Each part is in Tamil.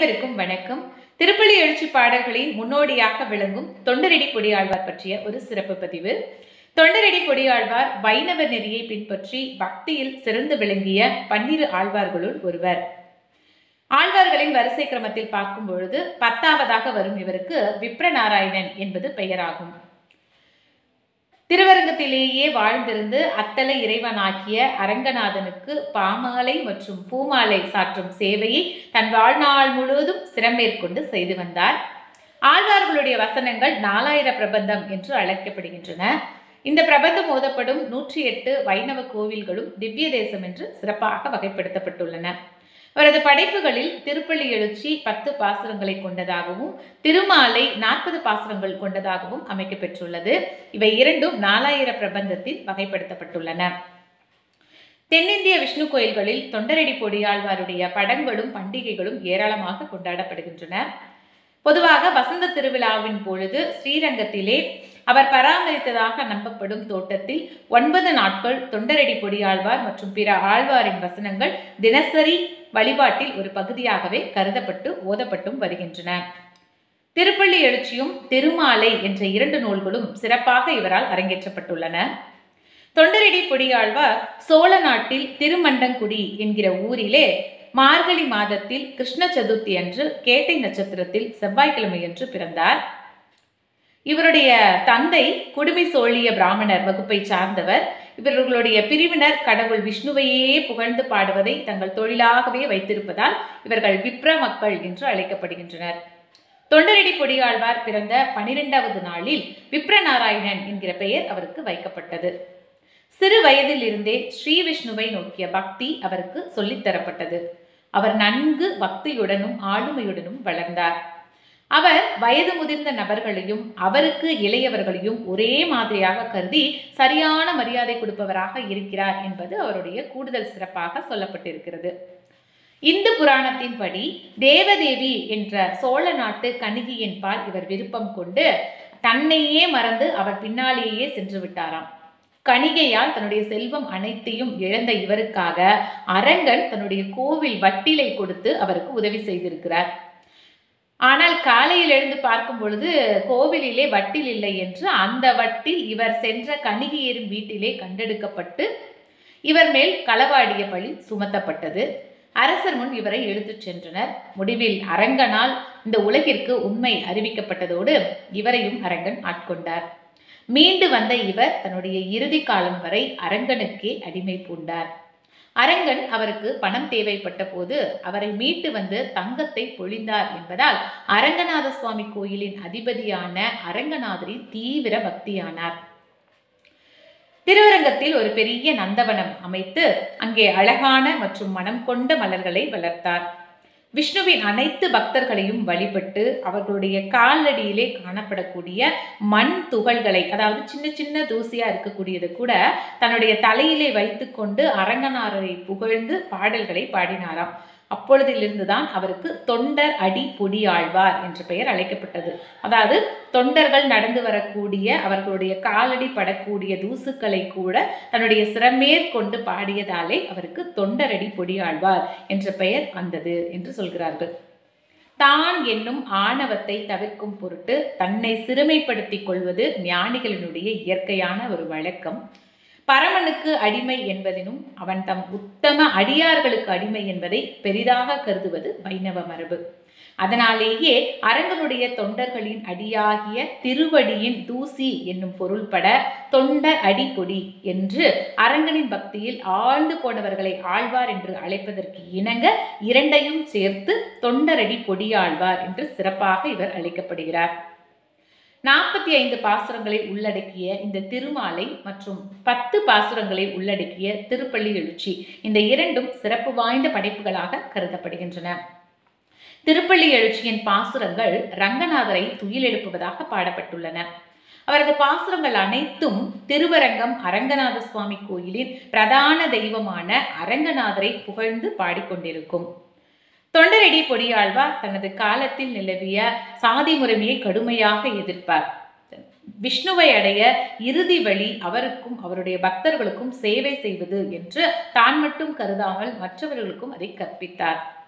அனைவருக்கும் வணக்கம் திருப்பள்ளி எழுச்சி பாடல்களின் முன்னோடியாக விளங்கும் தொண்டரடி பொடியாழ்வார் பற்றிய ஒரு சிறப்பு பதிவு தொண்டரடி பொடியாழ்வார் வைணவ நெறியை பின்பற்றி பக்தியில் சிறந்து விளங்கிய பன்னிரு ஆழ்வார்களுள் ஒருவர் ஆழ்வார்களின் வரிசை கிரமத்தில் பார்க்கும் பொழுது பத்தாவதாக வரும் இவருக்கு விப்ரநாராயணன் என்பது பெயராகும் திருவரங்கத்திலேயே வாழ்ந்திருந்து அத்தல இறைவனாகிய அரங்கநாதனுக்கு பாமாலை மற்றும் பூமாலை சாற்றும் சேவையை தன் வாழ்நாள் முழுவதும் சிரமேற்கொண்டு செய்து வந்தார் ஆழ்வார்களுடைய வசனங்கள் நாலாயிர பிரபந்தம் என்று அழைக்கப்படுகின்றன இந்த பிரபந்தம் ஓதப்படும் நூற்றி எட்டு வைணவ கோவில்களும் திவ்ய தேசம் என்று சிறப்பாக வகைப்படுத்தப்பட்டுள்ளன அவரது படைப்புகளில் திருப்பள்ளி எழுச்சி பத்து பாசுரங்களை கொண்டதாகவும் திருமாலை நாற்பது பாசுரங்கள் கொண்டதாகவும் அமைக்கப்பெற்றுள்ளது இவை இரண்டும் நாலாயிர பிரபந்தத்தில் வகைப்படுத்தப்பட்டுள்ளன தென்னிந்திய விஷ்ணு கோயில்களில் தொண்டரடி பொடியாழ்வாருடைய படங்களும் பண்டிகைகளும் ஏராளமாக கொண்டாடப்படுகின்றன பொதுவாக வசந்த திருவிழாவின் பொழுது ஸ்ரீரங்கத்திலே அவர் பராமரித்ததாக நம்பப்படும் தோட்டத்தில் ஒன்பது நாட்கள் தொண்டரடி பொடியாழ்வார் மற்றும் பிற ஆழ்வாரின் வசனங்கள் தினசரி வழிபாட்டில் ஒரு பகுதியாகவே கருதப்பட்டு ஓதப்பட்டும் வருகின்றன திருப்பள்ளி எழுச்சியும் திருமாலை என்ற இரண்டு நூல்களும் சிறப்பாக இவரால் அரங்கேற்றப்பட்டுள்ளன தொண்டரடி பொடியாழ்வார் சோழ நாட்டில் திருமண்டங்குடி என்கிற ஊரிலே மார்கழி மாதத்தில் கிருஷ்ண சதுர்த்தி அன்று கேட்டை நட்சத்திரத்தில் செவ்வாய்க்கிழமையன்று பிறந்தார் இவருடைய தந்தை குடுமி சோழிய பிராமணர் வகுப்பை சார்ந்தவர் இவர்களுடைய பிரிவினர் கடவுள் விஷ்ணுவையே புகழ்ந்து பாடுவதை தங்கள் தொழிலாகவே வைத்திருப்பதால் இவர்கள் விப்ர மக்கள் என்று அழைக்கப்படுகின்றனர் தொண்டரடி பொடியாழ்வார் பிறந்த பனிரெண்டாவது நாளில் விப்ரநாராயணன் என்கிற பெயர் அவருக்கு வைக்கப்பட்டது சிறு வயதில் இருந்தே ஸ்ரீ விஷ்ணுவை நோக்கிய பக்தி அவருக்கு சொல்லித்தரப்பட்டது அவர் நன்கு பக்தியுடனும் ஆளுமையுடனும் வளர்ந்தார் அவர் வயது முதிர்ந்த நபர்களையும் அவருக்கு இளையவர்களையும் ஒரே மாதிரியாக கருதி சரியான மரியாதை கொடுப்பவராக இருக்கிறார் என்பது அவருடைய கூடுதல் சிறப்பாக சொல்லப்பட்டிருக்கிறது இந்து புராணத்தின்படி தேவதேவி என்ற சோழ நாட்டு கணிகியின் பால் இவர் விருப்பம் கொண்டு தன்னையே மறந்து அவர் பின்னாலேயே சென்று விட்டாராம் கணிகையால் தன்னுடைய செல்வம் அனைத்தையும் இழந்த இவருக்காக அரங்கன் தன்னுடைய கோவில் வட்டிலை கொடுத்து அவருக்கு உதவி செய்திருக்கிறார் ஆனால் காலையில் எழுந்து பார்க்கும் பொழுது கோவிலிலே வட்டில் இல்லை என்று அந்த வட்டில் இவர் சென்ற கணிகையரின் வீட்டிலே கண்டெடுக்கப்பட்டு இவர் மேல் களவாடிய பழி சுமத்தப்பட்டது அரசர் முன் இவரை இழுத்துச் சென்றனர் முடிவில் அரங்கனால் இந்த உலகிற்கு உண்மை அறிவிக்கப்பட்டதோடு இவரையும் அரங்கன் ஆட்கொண்டார் மீண்டு வந்த இவர் தன்னுடைய இறுதி காலம் வரை அரங்கனுக்கே அடிமை பூண்டார் அரங்கன் அவருக்கு பணம் தேவைப்பட்ட போது அவரை மீட்டு வந்து தங்கத்தை பொழிந்தார் என்பதால் அரங்கநாத சுவாமி கோயிலின் அதிபதியான அரங்கநாதரின் தீவிர பக்தியானார் திருவரங்கத்தில் ஒரு பெரிய நந்தவனம் அமைத்து அங்கே அழகான மற்றும் மனம் கொண்ட மலர்களை வளர்த்தார் விஷ்ணுவின் அனைத்து பக்தர்களையும் வழிபட்டு அவர்களுடைய காலடியிலே காணப்படக்கூடிய மண் துகள்களை அதாவது சின்ன சின்ன தூசியா இருக்கக்கூடியது கூட தன்னுடைய தலையிலே வைத்துக்கொண்டு அரங்கனாரரை புகழ்ந்து பாடல்களை பாடினாராம் அப்பொழுதிலிருந்து தான் அவருக்கு தொண்டர் அடி பொடி ஆழ்வார் என்ற பெயர் அழைக்கப்பட்டது அதாவது தொண்டர்கள் நடந்து வரக்கூடிய அவர்களுடைய காலடி படக்கூடிய தூசுக்களை கூட தன்னுடைய சிறமேற்கொண்டு பாடியதாலே அவருக்கு தொண்டரடி பொடி ஆழ்வார் என்ற பெயர் வந்தது என்று சொல்கிறார்கள் தான் என்னும் ஆணவத்தை தவிர்க்கும் பொருட்டு தன்னை சிறுமைப்படுத்திக் கொள்வது ஞானிகளினுடைய இயற்கையான ஒரு வழக்கம் பரமனுக்கு அடிமை என்பதினும் அவன் தம் உத்தம அடியார்களுக்கு அடிமை என்பதை பெரிதாக கருதுவது வைணவ மரபு அதனாலேயே அரங்கனுடைய தொண்டர்களின் அடியாகிய திருவடியின் தூசி என்னும் பொருள்பட தொண்டர் அடிப்பொடி என்று அரங்கனின் பக்தியில் ஆழ்ந்து போனவர்களை ஆழ்வார் என்று அழைப்பதற்கு இணங்க இரண்டையும் சேர்த்து தொண்டரடி பொடியாழ்வார் என்று சிறப்பாக இவர் அழைக்கப்படுகிறார் நாற்பத்தி ஐந்து பாசுரங்களை உள்ளடக்கிய இந்த திருமாலை மற்றும் பத்து பாசுரங்களை உள்ளடக்கிய திருப்பள்ளி எழுச்சி இந்த இரண்டும் சிறப்பு வாய்ந்த படைப்புகளாக கருதப்படுகின்றன திருப்பள்ளி எழுச்சியின் பாசுரங்கள் ரங்கநாதரை துயிலெழுப்புவதாக பாடப்பட்டுள்ளன அவரது பாசுரங்கள் அனைத்தும் திருவரங்கம் அரங்கநாத சுவாமி கோயிலின் பிரதான தெய்வமான அரங்கநாதரை புகழ்ந்து பாடிக்கொண்டிருக்கும் தொண்டரடி பொடியாழ்வார் தனது காலத்தில் நிலவிய சாதி முறைமையை கடுமையாக எதிர்ப்பார் விஷ்ணுவை அடைய இறுதி வழி அவருக்கும் அவருடைய பக்தர்களுக்கும் சேவை செய்வது என்று தான் மட்டும் கருதாமல் மற்றவர்களுக்கும் அதை கற்பித்தார்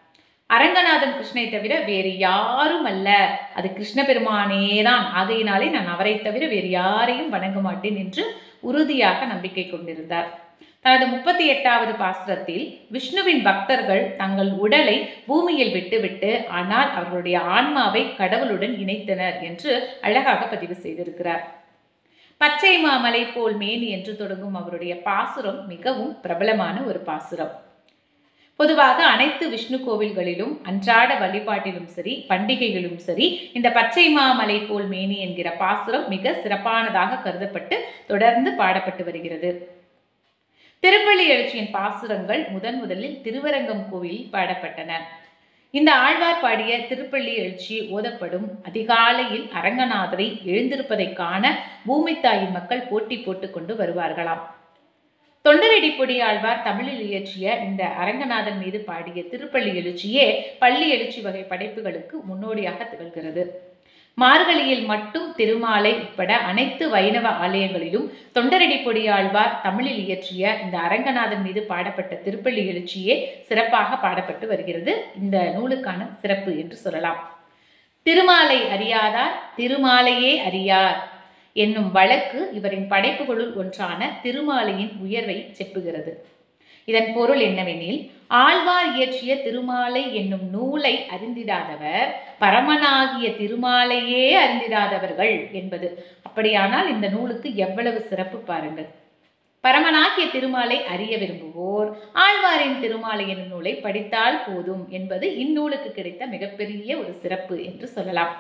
அரங்கநாதன் கிருஷ்ணனை தவிர வேறு யாரும் அல்ல அது கிருஷ்ண பெருமானே தான் ஆகையினாலே நான் அவரை தவிர வேறு யாரையும் வணங்க மாட்டேன் என்று உறுதியாக நம்பிக்கை கொண்டிருந்தார் தனது முப்பத்தி எட்டாவது பாசுரத்தில் விஷ்ணுவின் பக்தர்கள் தங்கள் உடலை பூமியில் விட்டுவிட்டு ஆனால் அவர்களுடைய ஆன்மாவை கடவுளுடன் இணைத்தனர் என்று அழகாக பதிவு செய்திருக்கிறார் பச்சை மாமலை போல் மேனி என்று தொடங்கும் அவருடைய பாசுரம் மிகவும் பிரபலமான ஒரு பாசுரம் பொதுவாக அனைத்து விஷ்ணு கோவில்களிலும் அன்றாட வழிபாட்டிலும் சரி பண்டிகைகளும் சரி இந்த பச்சை மாமலை போல் மேனி என்கிற பாசுரம் மிக சிறப்பானதாக கருதப்பட்டு தொடர்ந்து பாடப்பட்டு வருகிறது திருப்பள்ளி எழுச்சியின் பாசுரங்கள் முதன் முதலில் திருவரங்கம் கோவிலில் பாடப்பட்டன இந்த ஆழ்வார் பாடிய திருப்பள்ளி எழுச்சி ஓதப்படும் அதிகாலையில் அரங்கநாதரை எழுந்திருப்பதை காண பூமித்தாயின் மக்கள் போட்டி போட்டுக்கொண்டு வருவார்களாம் தொண்டரடி பொடியாழ்வார் தமிழில் இயற்றிய இந்த அரங்கநாதன் மீது பாடிய திருப்பள்ளி எழுச்சியே பள்ளி எழுச்சி வகை படைப்புகளுக்கு முன்னோடியாக திகழ்கிறது மார்கழியில் மட்டும் திருமாலை உட்பட அனைத்து வைணவ ஆலயங்களிலும் தொண்டரடி பொடியாழ்வார் தமிழில் இயற்றிய இந்த அரங்கநாதன் மீது பாடப்பட்ட திருப்பள்ளி எழுச்சியே சிறப்பாக பாடப்பட்டு வருகிறது இந்த நூலுக்கான சிறப்பு என்று சொல்லலாம் திருமாலை அறியாதார் திருமாலையே அறியார் என்னும் வழக்கு இவரின் படைப்புகளுள் ஒன்றான திருமாலையின் உயர்வை செப்புகிறது இதன் பொருள் என்னவெனில் ஆழ்வார் இயற்றிய திருமாலை என்னும் நூலை அறிந்திடாதவர் பரமனாகிய திருமாலையே அறிந்திடாதவர்கள் என்பது அப்படியானால் இந்த நூலுக்கு எவ்வளவு சிறப்பு பாருங்கள் பரமனாகிய திருமாலை அறிய விரும்புவோர் ஆழ்வாரின் திருமாலை என்னும் நூலை படித்தால் போதும் என்பது இந்நூலுக்கு கிடைத்த மிகப்பெரிய ஒரு சிறப்பு என்று சொல்லலாம்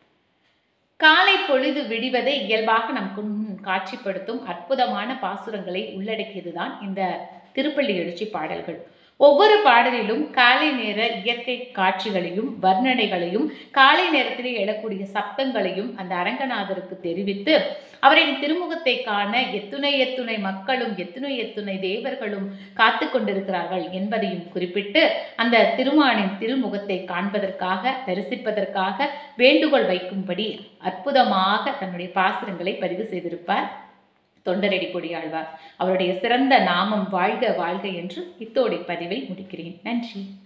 காலை பொழுது விடிவதை இயல்பாக நம் முன் காட்சிப்படுத்தும் அற்புதமான பாசுரங்களை உள்ளடக்கியதுதான் இந்த திருப்பள்ளி எழுச்சி பாடல்கள் ஒவ்வொரு பாடலிலும் காலை நேர இயற்கை காட்சிகளையும் வர்ணனைகளையும் காலை நேரத்திலே எழக்கூடிய சப்தங்களையும் அந்த அரங்கநாதருக்கு தெரிவித்து அவரின் திருமுகத்தை காண எத்துணை எத்துணை மக்களும் எத்துணை எத்துணை தேவர்களும் காத்து கொண்டிருக்கிறார்கள் என்பதையும் குறிப்பிட்டு அந்த திருமானின் திருமுகத்தை காண்பதற்காக தரிசிப்பதற்காக வேண்டுகோள் வைக்கும்படி அற்புதமாக தன்னுடைய பாசுரங்களை பதிவு செய்திருப்பார் தொண்டரடி கொடியாழ்வார் அவருடைய சிறந்த நாமம் வாழ்க வாழ்க என்று இத்தோடி பதிவை முடிக்கிறேன் நன்றி